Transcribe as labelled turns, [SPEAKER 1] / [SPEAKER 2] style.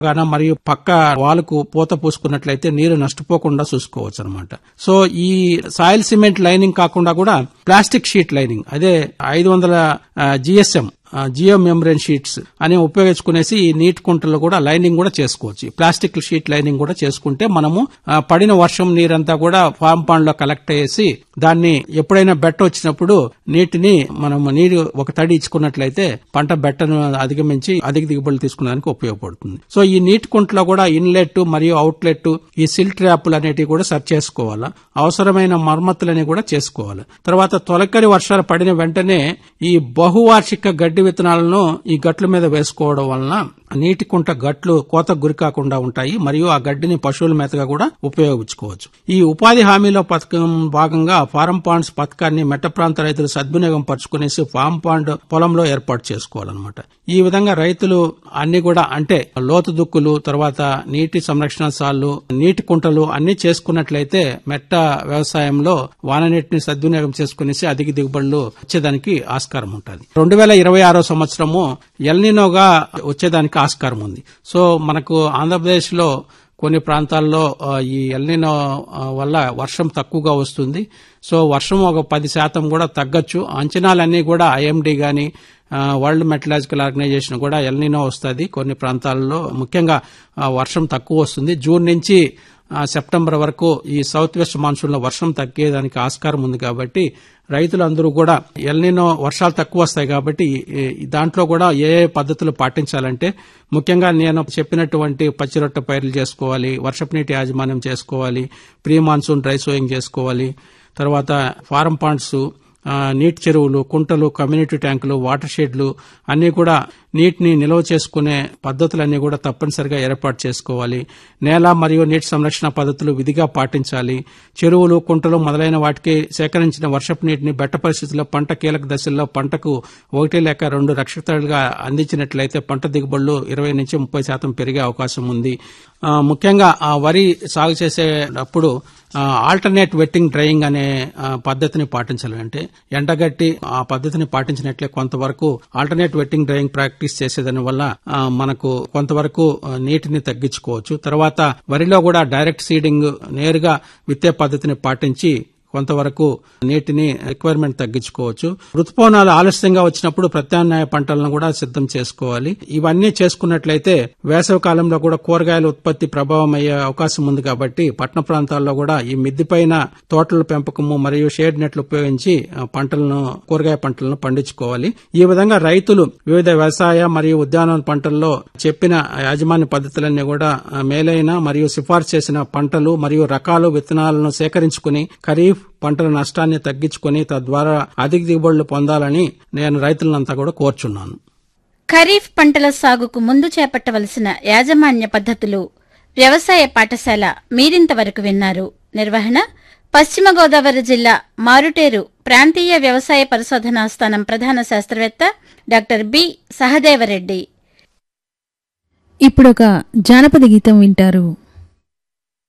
[SPEAKER 1] గాన మరియు పక్క వాలుకు పూత పూసుకున్నట్లయితే నీరు నష్టపోకుండా చూసుకోవచ్చు అనమాట సో ఈ సాయిల్ సిమెంట్ లైనింగ్ కాకుండా కూడా ప్లాస్టిక్ షీట్ లైనింగ్ అదే ఐదు వందల జిఎస్ఎం జియో మెమ్బ్రెన్ షీట్స్ అని ఉపయోగించుకునేసి ఈ నీటి కుంటలు కూడా లైనింగ్ కూడా చేసుకోవచ్చు ఈ ప్లాస్టిక్ షీట్ లైనింగ్ కూడా చేసుకుంటే మనము ఆ, పడిన వర్షం నీరంతా కూడా ఫామ్ పాండ్ లో కలెక్ట్ చేసి దాన్ని ఎప్పుడైనా బెట్ట వచ్చినప్పుడు నీటిని మనం నీరు ఒక తడి ఇచ్చుకున్నట్లయితే పంట బెట్టను అధిగమించి అధిక దిగుబడులు తీసుకునేందుకు ఉపయోగపడుతుంది సో ఈ నీటి కుంటలో కూడా ఇన్లెట్ మరియు అవుట్లెట్ ఈ సిల్ ట్రాప్లు అనేటివి కూడా సర్చ్ చేసుకోవాలా అవసరమైన మరమ్మతులని కూడా చేసుకోవాలి తర్వాత తొలకరి వర్షాలు పడిన వెంటనే ఈ బహువార్షిక గడ్డి విత్తనాలను ఈ గట్ల మీద వేసుకోవడం వలన నీటి కుంట గట్లు కోతకు గురి కాకుండా ఉంటాయి మరియు ఆ గడ్డిని పశువుల మేతగా కూడా ఉపయోగించుకోవచ్చు ఈ ఉపాధి హామీలో పథకం భాగంగా ఫారం పాండ్స్ పథకాన్ని మెట్ట ప్రాంత రైతులు సద్వినియోగం పరుచుకునేసి ఫామ్ పాండ్ పొలంలో ఏర్పాటు చేసుకోవాలన్నమాట ఈ విధంగా రైతులు అన్ని కూడా అంటే లోతు దుక్కులు తర్వాత నీటి సంరక్షణ సాళ్లు నీటి కుంటలు అన్ని చేసుకున్నట్లయితే మెట్ట వ్యవసాయంలో వాన నీటిని సద్వినియోగం చేసుకునేసి అధిక దిగుబడులు వచ్చేదానికి ఆస్కారం ఉంటుంది రెండు వేల ఇరవై ఆరో సంవత్సరము ఎల్నినోగా వచ్చేదానికి ఆస్కారం ఉంది సో మనకు ఆంధ్రప్రదేశ్ లో కొన్ని ప్రాంతాల్లో ఆ, ఈ ఎల్నినో ఆ, వల్ల వర్షం తక్కువగా వస్తుంది సో వర్షం ఒక పది శాతం కూడా తగ్గచ్చు అంచనాలన్నీ కూడా ఐఎండి గాని ఆ, వరల్డ్ మెటలాజికల్ ఆర్గనైజేషన్ కూడా ఎల్నినో వస్తుంది కొన్ని ప్రాంతాల్లో ముఖ్యంగా ఆ, వర్షం తక్కువ వస్తుంది జూన్ నుంచి ఆ, సెప్టెంబర్ వరకు ఈ సౌత్ వెస్ట్ మాన్సూన్ లో వర్షం తగ్గేదానికి ఆస్కారం ఉంది కాబట్టి రైతులందరూ కూడా ఎల్నినో వర్షాలు తక్కువ వస్తాయి కాబట్టి ఈ- ఈ దాంట్లో కూడా ఏ ఏ పద్ధతులు పాటించాలంటే ముఖ్యంగా నేను చెప్పినటువంటి పచ్చిరొట్ట పైర్లు చేసుకోవాలి వర్షపు నీటి యాజమాన్యం చేసుకోవాలి ప్రీ మాన్సూన్ డ్రై సోయింగ్ చేసుకోవాలి తర్వాత ఫారం పాండ్స్ ఆ, నీటి చెరువులు కుంటలు కమ్యూనిటీ ట్యాంకులు వాటర్ షెడ్లు అన్ని కూడా నీటిని నిల్వ చేసుకునే పద్ధతులన్నీ కూడా తప్పనిసరిగా ఏర్పాటు చేసుకోవాలి నేల మరియు నీటి సంరక్షణ పద్ధతులు విధిగా పాటించాలి చెరువులు కుంటలు మొదలైన వాటికి సేకరించిన వర్షపు నీటిని బెట్ట పరిస్థితుల్లో పంట కీలక దశల్లో పంటకు ఒకటి లేక రెండు రక్షితాలుగా అందించినట్లయితే పంట దిగుబడులు ఇరవై నుంచి ముప్పై శాతం పెరిగే అవకాశం ఉంది ఆ, ముఖ్యంగా ఆ వరి సాగు చేసేటప్పుడు ఆల్టర్నేట్ వెట్టింగ్ డ్రైయింగ్ అనే ఆ, పద్ధతిని పాటించాలి అంటే ఎండగట్టి ఆ పద్ధతిని పాటించినట్లే కొంతవరకు ఆల్టర్నేట్ వెట్టింగ్ డ్రైయింగ్ ప్రాక్టీస్ చేసేదాని వల్ల ఆ, మనకు కొంతవరకు ఆ, నీటిని తగ్గించుకోవచ్చు తర్వాత వరిలో కూడా డైరెక్ట్ సీడింగ్ నేరుగా విత్తే పద్ధతిని పాటించి కొంతవరకు నీటిని రిక్వైర్మెంట్ తగ్గించుకోవచ్చు ఋతుపవనాలు ఆలస్యంగా వచ్చినప్పుడు ప్రత్యామ్నాయ పంటలను కూడా సిద్ధం చేసుకోవాలి ఇవన్నీ చేసుకున్నట్లయితే వేసవి కాలంలో కూడా కూరగాయల ఉత్పత్తి ప్రభావం అయ్యే అవకాశం ఉంది కాబట్టి పట్టణ ప్రాంతాల్లో కూడా ఈ మిద్ది పైన తోటల పెంపకము మరియు షేడ్ నెట్లు ఉపయోగించి ఆ, పంటలను కూరగాయ పంటలను పండించుకోవాలి ఈ విధంగా రైతులు వివిధ వ్యవసాయ మరియు ఉద్యానవన పంటల్లో చెప్పిన యాజమాన్య పద్ధతులన్నీ కూడా ఆ, మేలైన మరియు సిఫార్సు చేసిన పంటలు మరియు రకాలు విత్తనాలను సేకరించుకుని ఖరీఫ్ పంటల నష్టాన్ని తగ్గించుకుని తద్వారా అధిక దిగుబడులు పొందాలని నేను రైతులంతా కూడా కోరుచున్నాను
[SPEAKER 2] ఖరీఫ్ పంటల సాగుకు ముందు చేపట్టవలసిన యాజమాన్య పద్ధతులు వ్యవసాయ పాఠశాల మీరింతవరకు విన్నారు నిర్వహణ పశ్చిమ గోదావరి జిల్లా మారుటేరు ప్రాంతీయ వ్యవసాయ పరిశోధనా స్థానం ప్రధాన శాస్త్రవేత్త డాక్టర్ బి సహదేవరెడ్డి
[SPEAKER 3] ఇప్పుడొక జానపద గీతం వింటారు